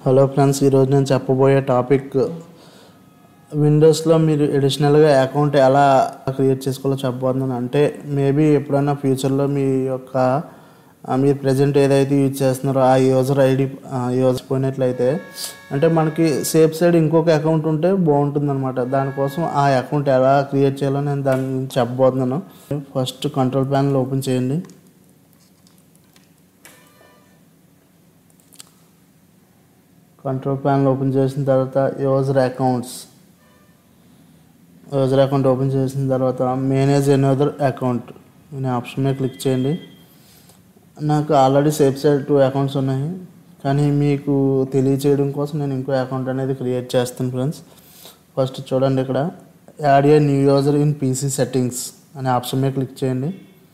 hello friends ఈరోజు నేను చెప్పబోయే టాపిక్ విండోస్లో మీరు అడిషనల్గా అకౌంట్ ఎలా క్రియేట్ చేసుకోవాలో చెప్పబోతున్నాను అంటే మేబీ ఎప్పుడైనా ఫ్యూచర్లో మీ యొక్క ఆ, మీరు ప్రజెంట్ ఏదైతే యూజ్ చేస్తున్నారో ఆ యూజర్ ఐడి యూజర్ పోయినట్లయితే అంటే మనకి సేఫ్ సైడ్ ఇంకొక అకౌంట్ ఉంటే బాగుంటుంది అనమాట దానికోసం ఆ అకౌంట్ ఎలా క్రియేట్ చేయాలో నేను దాని గురించి చెప్పబోతున్నాను ఫస్ట్ కంట్రోల్ ప్యానల్ ఓపెన్ చేయండి కంట్రోల్ ప్యానల్ ఓపెన్ చేసిన తర్వాత user accounts user account open చేసిన తర్వాత మేనేజ్ ఎనదర్ అకౌంట్ అనే ఆప్షన్ మీద క్లిక్ చేయండి నాకు already safe side two accounts ఉన్నాయి కానీ మీకు తెలియచేయడం కోసం నేను ఇంకో అకౌంట్ అనేది క్రియేట్ చేస్తాను ఫ్రెండ్స్ ఫస్ట్ చూడండి ఇక్కడ add a new user in PC settings అనే ఆప్షన్ మీద క్లిక్ చేయండి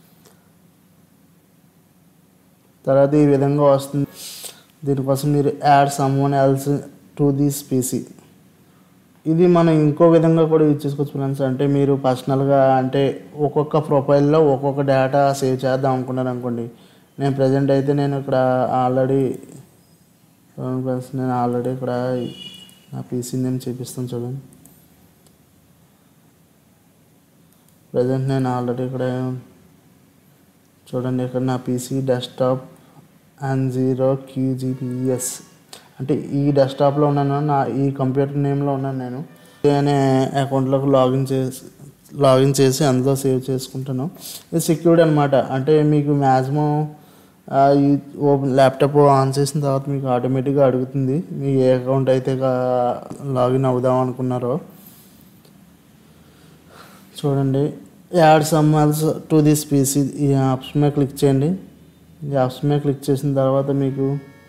తర్వాత ఈ విధంగా వస్తుంది దీనికోసం మీరు add someone else to this PC ఇది మనం ఇంకో విధంగా కూడా యూజ్ చేసుకోవచ్చు ఫ్రెండ్స్ అంటే మీరు పర్సనల్గా అంటే ఒక్కొక్క ప్రొఫైల్లో ఒక్కొక్క డేటా సేవ్ చేద్దాం అనుకున్నారు అనుకోండి నేను ప్రజెంట్ అయితే నేను ఇక్కడ ఆల్రెడీ ఫ్రెండ్స్ నేను ఆల్రెడీ ఇక్కడ నా పీసీ నేమ్ చూపిస్తాను చూడండి ప్రజెంట్ నేను ఆల్రెడీ ఇక్కడ చూడండి ఇక్కడ నా పీసీ డెస్క్టాప్ అండ్ జీరో క్యూజీపీఎస్ అంటే ఈ డెస్క్టాప్లో ఉన్నాను నా ఈ కంప్యూటర్ నేమ్లో ఉన్నాను నేను అనే అకౌంట్లోకి లాగిన్ చేసి లాగిన్ చేసి అందులో సేవ్ చేసుకుంటాను ఇది సెక్యూర్డ్ అనమాట అంటే మీకు మ్యాక్సిమం ఈ ఓపెన్ ల్యాప్టాప్ ఆన్ చేసిన తర్వాత మీకు ఆటోమేటిక్గా అడుగుతుంది మీ ఏ అకౌంట్ అయితే లాగిన్ అవుదాం అనుకున్నారో చూడండి add someone else to this PC ఈ ఆప్షన్ మీద క్లిక్ చేయండి ఈ ఆప్షన్ మీద క్లిక్ చేసిన తర్వాత మీకు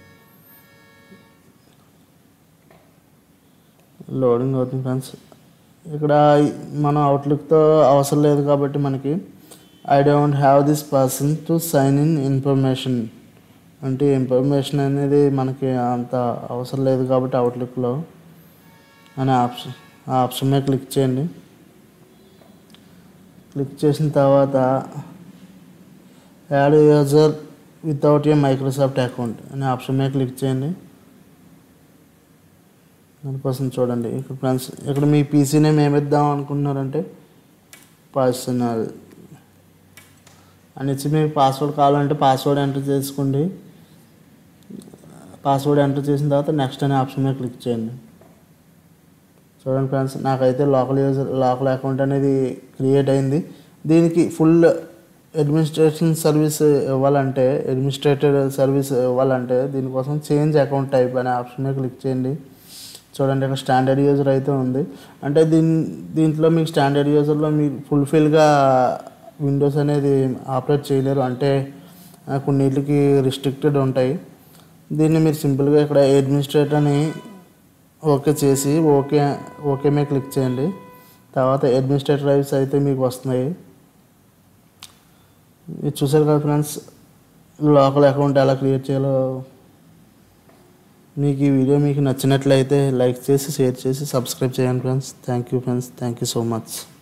లోడింగ్ అవుతుంది ఫ్రెండ్స్ ఇక్కడ మనం అవుట్లుక్తో అవసరం లేదు కాబట్టి మనకి I don't have this person to sign in information అంటే ఇన్ఫర్మేషన్ అనేది మనకి అంత అవసరం లేదు కాబట్టి అవుట్లుక్లో అనే ఆప్షన్ ఆ ఆప్షన్ మీద క్లిక్ చేయండి క్లిక్ చేసిన తర్వాత add user without a Microsoft account అనే ఆప్షన్ మీద క్లిక్ చేయండి దానికోసం చూడండి ఇక్కడ ఫ్రెండ్స్ ఇక్కడ మీ పీసీ నేమ్ ఏమిద్దాం అనుకుంటున్నారంటే పర్సనల్ అని ఇచ్చి మీకు పాస్వర్డ్ కావాలంటే పాస్వర్డ్ ఎంటర్ చేసుకోండి పాస్వర్డ్ ఎంటర్ చేసిన తర్వాత నెక్స్ట్ అనే ఆప్షన్ మీద క్లిక్ చేయండి చూడండి ఫ్రెండ్స్ నాకైతే లోకల్ యూజర్ లోకల్ అకౌంట్ అనేది క్రియేట్ అయింది దీనికి ఫుల్ అడ్మినిస్ట్రేషన్ సర్వీస్ ఇవ్వాలంటే అడ్మినిస్ట్రేటర్ సర్వీస్ ఇవ్వాలంటే దీనికోసం చేంజ్ అకౌంట్ టైప్ అనే ఆప్షన్ మీద క్లిక్ చేయండి చూడండి ఇక్కడ స్టాండర్డ్ యూజర్ అయితే ఉంది అంటే దీని దీంట్లో మీకు స్టాండర్డ్ యూజర్లో మీరు ఫుల్ఫిల్గా విండోస్ అనేది ఆపరేట్ చేయలేరు అంటే ఆ, కొన్నిటికి రిస్ట్రిక్టెడ్ ఉంటాయి దీన్ని మీరు సింపుల్గా ఇక్కడ అడ్మినిస్ట్రేటర్ అని ఓకే చేసి ఓకే ఓకే మీద క్లిక్ చేయండి తర్వాత అడ్మినిస్ట్రేటర్ రైట్స్ అయితే మీకు వస్తున్నాయి మీరు చూసారు కదా ఫ్రెండ్స్ లోకల్ అకౌంట్ ఎలా క్రియేట్ చేయాలో మీకు ఈ వీడియో మీకు నచ్చినట్లయితే లైక్ చేసి షేర్ చేసి సబ్స్క్రైబ్ చేయండి friends thank you friends thank you so much